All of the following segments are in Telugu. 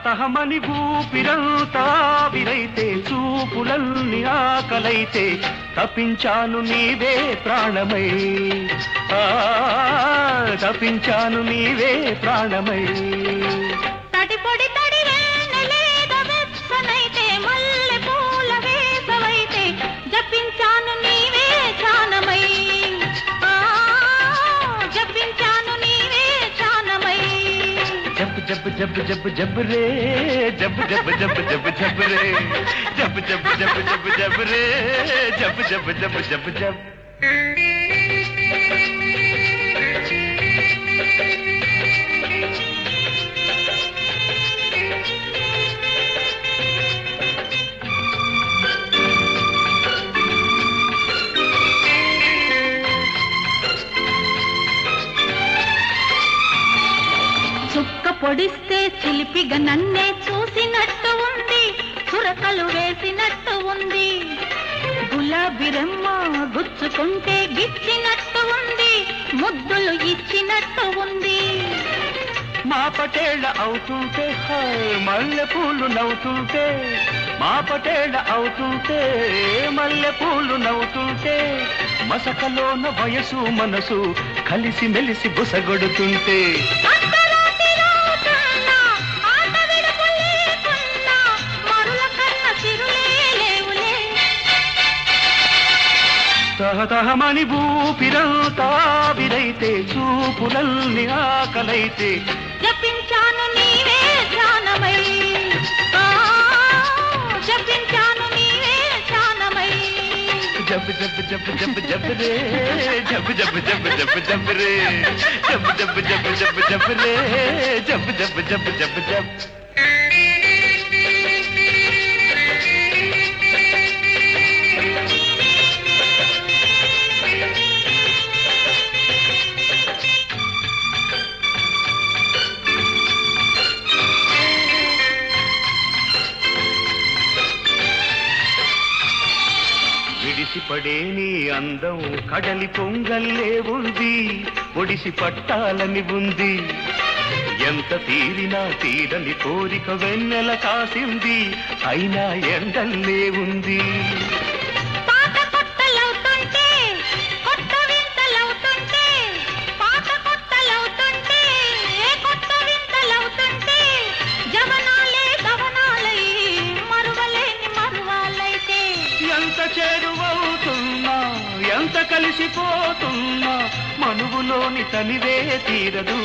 తహతహమని ఊపిరంతా విరైతే చూపులన్నీ ఆకలైతే తప్పించాను నీవే ప్రాణమై ఆ తప్పించాను నీవే ప్రాణమై తడి పొడి తడి వేణలేద వెచ్చనైతే మల్లె పూల వేసవైతే జపించాను నీవే చానమై ఆ, జపించాను నీవే చానమై జబ్ జబ్ జబ్ జబ్ జబ్ రే జబ్ జబ్ జబ్ జబ్ జబ్ రే జబ్ జబ్ జబ్ జబ్ జబ్ రే జబ్ జబ్ జబ్ జబ్ జబ్ చుక్క పొడిస్తే చిలిపిగా నన్నే చూసినట్టు ఉంది చురకలు వేసినట్టు ఉంది గులాబీ రెమ్మ గుచ్చుకుంటే గిచ్చినట్టు ఉంది ముద్దులు ఇచ్చినట్టు ఉంది మా పటేళ్ళ అవుతుంటే హాయ్ మల్లె పూలు నవ్వుతుంటే మా పటేళ్ళ అవుతుంటే మల్లె పూలు నవ్వుతుంటే మసకలోన వయసు మనసు కలిసి మెలిసి బుసగొడుతుంటే అర్ధరాత్రి రావుతున్నా, ఆట విడుపు లేకున్నా, మరుల కన్న చిరులే లేవులే. తహతహమని ఊపిరంతా విరైతే చూపులల్ని ఆకలైతే జపించాను నీవే ధ్యానమై ఆ, జపించాను నీవే ధ్యానమై జబ్ జబ్ జబ్ జబ్ జబ్ రే జబ్ జబ్ జబ్ జబ్ జబ్ రే జబ్ జబ్ జబ్ జబ్ జబ్ రే జబ్ జబ్ జబ్ జబ్ జబ్ విడిసిపడే నీ అందం కడలి పొంగల్లే ఉంది ఒడిసి పట్టాలని ఉంది ఎంత తీరినా తీరని కోరిక వెన్నెల కాసింది అయినా ఎండల్లే ఉంది పాత కొత్తలవుతుంటే కొత్త వింతలవుతుంటే పాత కొత్తలవుతుంటే కొత్త వింతలవుతుంటే జవనాలే గవనాలై మరువలేని మరువాలైతే ఎంత చేరువవుతున్నా ఎంత కలిసిపోతున్నా మనువులోని తనివే తీరదు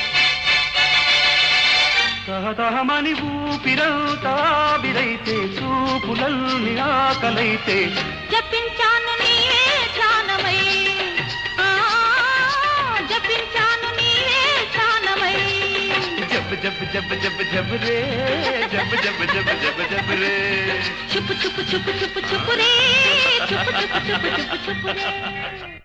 తహతహమని ఊపిరంతా విరైతే చూపులల్ని ఆకలైతే జపించాను నీవే ధ్యానమై ఆ, జపించాను నీవే ధ్యానమై జబ్ జబ్ జబ్ జబ్ జబ్ రే జబ్ జబ్ జబ్ జబ్ జబ్ రే చుపు చుపు చుపు చుపు చుపు రే చుపు చుపు చుపు చుపు చుపు రే